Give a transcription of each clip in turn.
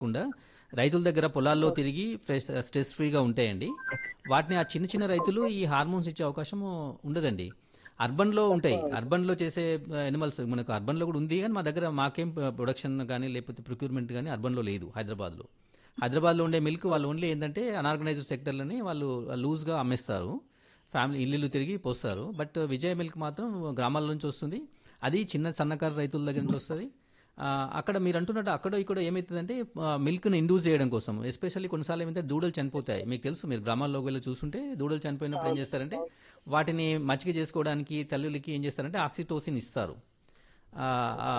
కాకుండా రైతుల దగ్గర పొలాల్లో తిరిగి ఫ్రెష్ స్ట్రెస్ ఫ్రీగా ఉంటాయండి వాటిని ఆ చిన్న చిన్న రైతులు ఈ హార్మోన్స్ ఇచ్చే అవకాశం ఉండదండి అర్బన్లో ఉంటాయి అర్బన్లో చేసే ఎనిమల్స్ మనకు అర్బన్లో కూడా ఉంది కానీ మా దగ్గర మాకేం ప్రొడక్షన్ కానీ లేకపోతే ప్రొక్యూర్మెంట్ కానీ అర్బన్లో లేదు హైదరాబాద్లో హైదరాబాద్లో ఉండే మిల్క్ వాళ్ళు ఓన్లీ ఏంటంటే అనార్గనైజ్డ్ సెక్టర్లని వాళ్ళు లూజ్గా అమ్మేస్తారు ఫ్యామిలీ ఇల్లు తిరిగి పోస్తారు బట్ విజయ మిల్క్ మాత్రం గ్రామాల నుంచి వస్తుంది అది చిన్న సన్నకారు రైతుల దగ్గర నుంచి వస్తుంది ఆ, అక్కడ మీరు అంటున్నట్టు అక్కడ ఇక్కడ ఏమవుతుందంటే మిల్క్ని ఇండ్యూస్ చేయడం కోసం ఎస్పెషల్లీ కొన్నిసార్లు ఏమైతే దూడలు చనిపోతాయి మీకు తెలుసు మీరు గ్రామాల్లోకి వెళ్ళి చూస్తుంటే దూడలు చనిపోయినప్పుడు ఏం చేస్తారంటే వాటిని మచ్చిక చేసుకోవడానికి తల్లులకి ఏం చేస్తారంటే ఆక్సిటోసిన్ ఇస్తారు ఆ, ఆ,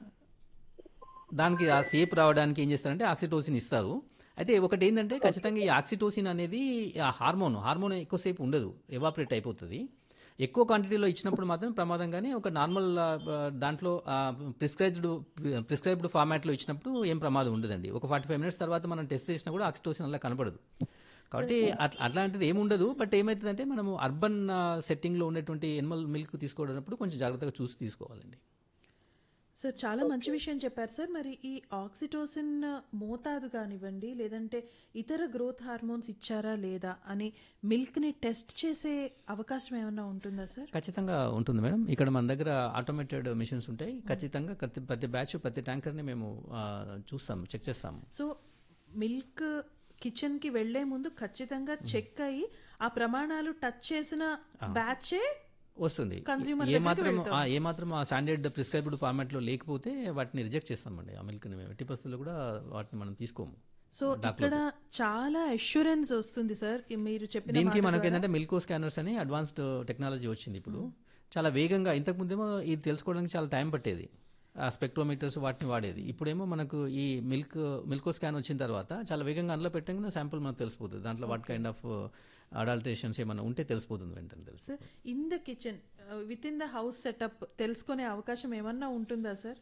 దానికి ఆ సేప్ రావడానికి ఏం చేస్తారంటే ఆక్సిటోసిన్ ఇస్తారు అయితే ఒకటి ఏంటంటే ఖచ్చితంగా ఈ ఆక్సిటోసిన్ అనేది ఆ హార్మోన్ హార్మోన్ ఎక్కువసేపు ఉండదు ఎవాపరేట్ అయిపోతుంది ఎక్కువ క్వాంటిటీలో ఇచ్చినప్పుడు మాత్రం ప్రమాదం కానీ ఒక నార్మల్ ఆ, దాంట్లో ప్రిస్క్రైబ్డ్ ప్రిస్క్రైబ్డ్ ఫార్మాట్లో ఇచ్చినప్పుడు ఏం ప్రమాదం ఉండదండి ఒక ఫార్టీ ఫైవ్ మినిట్స్ తర్వాత మనం టెస్ట్ చేసినా కూడా ఆక్సిటోసిన్ అలా కనపడదు కాబట్టి అట్లా అట్లాంటిది ఏమి ఉండదు బట్ ఏమవుతుందంటే మనము అర్బన్ సెట్టింగ్లో ఉన్నటువంటి ఎనిమల్ మిల్క్ తీసుకోవడప్పుడు కొంచెం జాగ్రత్తగా చూసి తీసుకోవాలండి సార్ చాలా మంచి విషయం చెప్పారు సార్ మరి ఈ ఆక్సిటోసిన్ మోతాదు కానివ్వండి లేదంటే ఇతర గ్రోత్ హార్మోన్స్ ఇచ్చారా లేదా అని మిల్క్ని టెస్ట్ చేసే అవకాశం ఏమైనా ఉంటుందా సార్ ఖచ్చితంగా ఉంటుంది మేడం ఇక్కడ మన దగ్గర ఆటోమేటెడ్ మిషన్స్ ఉంటాయి ఖచ్చితంగా ప్రతి ప్రతి బ్యాచ్ ప్రతి ట్యాంకర్ని మేము ఆ, చూస్తాం చెక్ చేస్తాము సో మిల్క్ కిచెన్ కి వెళ్లే ముందు ఖచ్చితంగా చెక్ అయ్యి ఆ ప్రమాణాలు టచ్ చేసిన బ్యాచే వస్తుంది Consumer ఏ దగ్గరికి మాత్రం వెళ్తాం. ఆ, ఏ మాత్రం ఆ స్టాండర్డ్ ప్రిస్క్రైబ్డ్ ఫార్మాట్లో లేకపోతే వాటిని రిజెక్ట్ చేస్తామండి ఆ మిల్క్ని మేము ఎట్టి పరిస్థితుల్లో కూడా వాటిని మనం తీసుకోము సో ఇక్కడ చాలా అష్యూరెన్స్ వస్తుంది సార్ ఈ మీరు చెప్పిన దీనికి మాట మనకి ద్వారా. ఏంటంటే మిల్కో స్కానర్స్ అని అడ్వాన్స్డ్ టెక్నాలజీ వచ్చింది ఇప్పుడు చాలా వేగంగా ఇంతకు ముందేమో ఇది తెలుసుకోవడానికి చాలా టైం పట్టేది ఆ స్పెక్ట్రోమీటర్స్ వాటిని వాడేది ఇప్పుడేమో మనకు ఈ మిల్క్ మిల్కో స్కాన్ వచ్చిన తర్వాత చాలా వేగంగా అందులో పెట్టగానే శాంపుల్ మనకు తెలిసిపోతుంది దాంట్లో వాట్ కైండ్ ఆఫ్ అడాల్టేషన్స్ ఏమైనా ఉంటే తెలిసిపోతుంది వెంటనే తెలుసు sir in the kitchen with in the house setup తెలుసుకునే అవకాశం ఏమన్నా ఉంటుందా సార్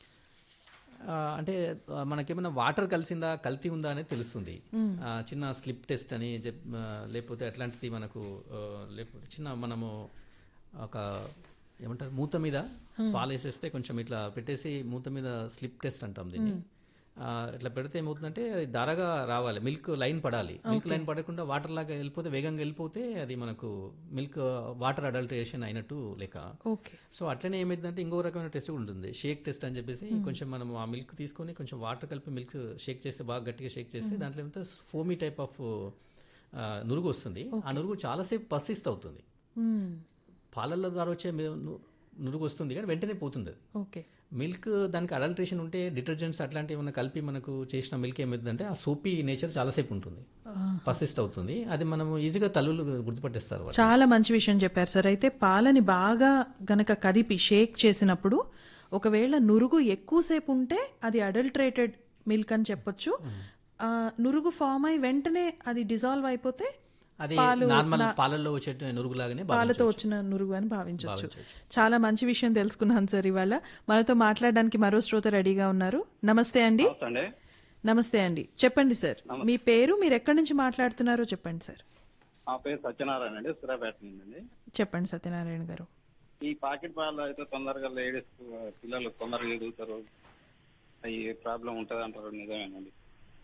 ఆ, అంటే ఆ, మనకేమైనా వాటర్ కలిసిందా కల్తీ ఉందా అనేది తెలుస్తుంది ఆ, చిన్న స్లిప్ టెస్ట్ అని చెప్ ఆ, లేకపోతే అట్లాంటిది మనకు ఆ, లేకపోతే చిన్న మనము ఒక ఏమంటారు మూత మీద పాలు వేసేస్తే కొంచెం ఇట్లా పెట్టేసి మూత మీద స్లిప్ టెస్ట్ అంటాం దీన్ని ఆ, ఇట్లా పెడితే ఏమవుతుందంటే అది ధారగా రావాలి మిల్క్ లైన్ పడాలి మిల్క్ లైన్ పడకుండా వాటర్ లాగా వెళ్ళిపోతే వేగంగా వెళ్ళిపోతే అది మనకు మిల్క్ వాటర్ అడల్టరేషన్ అయినట్టు లెక్క ఓకే సో అట్లనే ఏమైందంటే ఇంకో రకమైన టెస్ట్ కూడా ఉంటుంది షేక్ టెస్ట్ అని చెప్పేసి కొంచెం మనం ఆ మిల్క్ తీసుకొని కొంచెం వాటర్ కలిపి మిల్క్ షేక్ చేస్తే బాగా గట్టిగా షేక్ చేస్తే దాంట్లో ఏమంటే ఫోమీ టైప్ ఆఫ్ నురుగు వస్తుంది ఆ నురుగు చాలాసేపు పర్సిస్ట్ అవుతుంది పాలల ద్వారా వచ్చే మే- ను- నురుగు వస్తుంది కానీ వెంటనే పోతుంది అది ఓకే మిల్క్ దానికి అడల్ట్రేషన్ ఉంటే డిటర్జెంట్స్ అట్లాంటివి ఏమైనా కలిపి మనకు చేసిన మిల్క్ ఏమవుతుందంటే ఆ సోపీ నేచర్ చాలాసేపు ఉంటుంది పర్సిస్ట్ అవుతుంది అది మనం ఈజీగా తల్లులు గుర్తుపట్టేస్తారు వాళ్ళు. చాలా మంచి విషయం చెప్పారు సార్ అయితే పాలని బాగా గనక కదిపి షేక్ చేసినప్పుడు ఒకవేళ నురుగు ఎక్కువసేపు ఉంటే అది అడల్ట్రేటెడ్ మిల్క్ అని చెప్పొచ్చు ఆ, నురుగు ఫామ్ అయి వెంటనే అది డిజాల్వ్ అయిపోతే అది నార్మల్ పాలల్లో వచ్చే నురుగులాగానే పాలతో వచ్చిన నురుగు అని భావించవచ్చు చాలా మంచి విషయం తెలుసుకున్నాను సార్ ఇవాళ మనతో మాట్లాడడానికి మరో శ్రోత రెడీగా ఉన్నారు నమస్తే అండి అండి నమస్తే అండి చెప్పండి సార్ మీ పేరు మీరు ఎక్కడి నుంచి మాట్లాడుతున్నారో చెప్పండి సార్ మా పేరు సత్యనారాయణ అండి సురాపేట నుండి చెప్పండి సత్యనారాయణ గారు ఈ పాకెట్ పాలు అయితే తొందరగా లేడీస్ పిల్లలు తొందరగా ఎదుగుతారు అవి ప్రాబ్లం ఉంటుంది అంటారు నిజమేనండి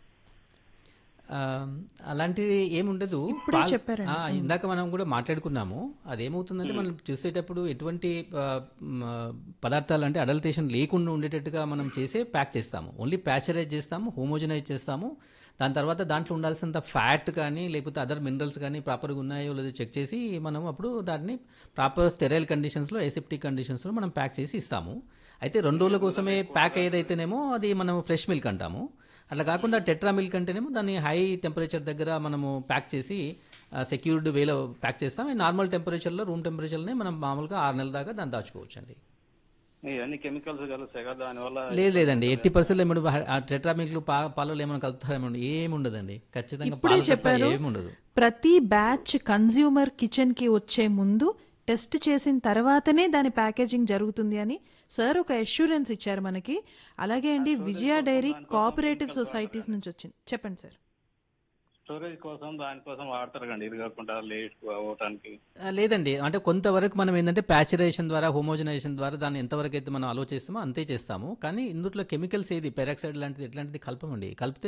ఆ, అలాంటిది ఏముండదు ఇప్పుడే పాల్- చెప్పారండి. ఆ, ఇందాక మనం కూడా మాట్లాడుకున్నాము అదేమవుతుందంటే మనం చూసేటప్పుడు ఎటువంటి ఆ, మ, పదార్థాలు అంటే అడల్టేషన్ లేకుండా ఉండేటట్టుగా మనం చేసే ప్యాక్ చేస్తాము ఓన్లీ ప్యాచరైజ్ చేస్తాము హోమోజనైజ్ చేస్తాము దాని తర్వాత దాంట్లో ఉండాల్సినంత ఫ్యాట్ కానీ లేకపోతే అదర్ మినరల్స్ కానీ ప్రాపర్గా ఉన్నాయో లేదో చెక్ చేసి మనం అప్పుడు దాన్ని ప్రాపర్ స్టెరైల్ కండిషన్స్లో ఎసెప్టిక్ కండిషన్స్లో మనం ప్యాక్ చేసి ఇస్తాము అయితే రెండు రోజుల కోసమే ప్యాక్ ఏదైతేనేమో అది మనం ఫ్రెష్ మిల్క్ అంటాము అట్లా కాకుండా టెట్రా మిల్క్ అంటేనేమో దాన్ని హై టెంపరేచర్ దగ్గర మనము ప్యాక్ చేసి సెక్యూర్డ్ వేలో ప్యాక్ చేస్తాం నార్మల్ టెంపరేచర్లో రూమ్ టెంపరేచర్లోనే మనం మామూలుగా ఆరు నెలల దాకా దాన్ని దాచుకోవచ్చు అండి ఇవన్నీ కెమికల్స్ కలుస్తాయి కదా దానివల్ల లేదు లేదండి ఎట్టి పరిస్థితుల్లో ఏమన్నా ఆ టెట్రా మిల్క్ పా పాలలో ఏమైనా కలుపుతారేమో ఏముండదండి ఖచ్చితంగా ఇప్పుడే పాలు తప్ప చెప్పారు ఏముండదు ప్రతి బ్యాచ్ కన్జ్యూమర్ కిచెన్ కి వచ్చే ముందు టెస్ట్ చేసిన తర్వాతనే దాని ప్యాకేజింగ్ జరుగుతుంది అని సార్ ఒక అష్యూరెన్స్ ఇచ్చారు మనకి అలాగే అండి విజయ డైరీ కోఆపరేటివ్ సొసైటీస్ నుంచి వచ్చింది చెప్పండి సార్ స్టోరేజ్ కోసం దానికోసం వాడతారు కండి ఇది కాకుండా లేట్ అవ్వటానికి ఆ, లేదండి అంటే కొంతవరకు మనం ఏంటంటే ప్యాచరైజేషన్ ద్వారా హోమోజనైజేషన్ ద్వారా దాన్ని ఎంతవరకు అయితే మనం ఆలోచిస్తామో అంతే చేస్తాము కానీ ఇందులో కెమికల్స్ ఏది పెరాక్సైడ్ లాంటిది ఎట్లాంటిది కలపమండి కలిపితే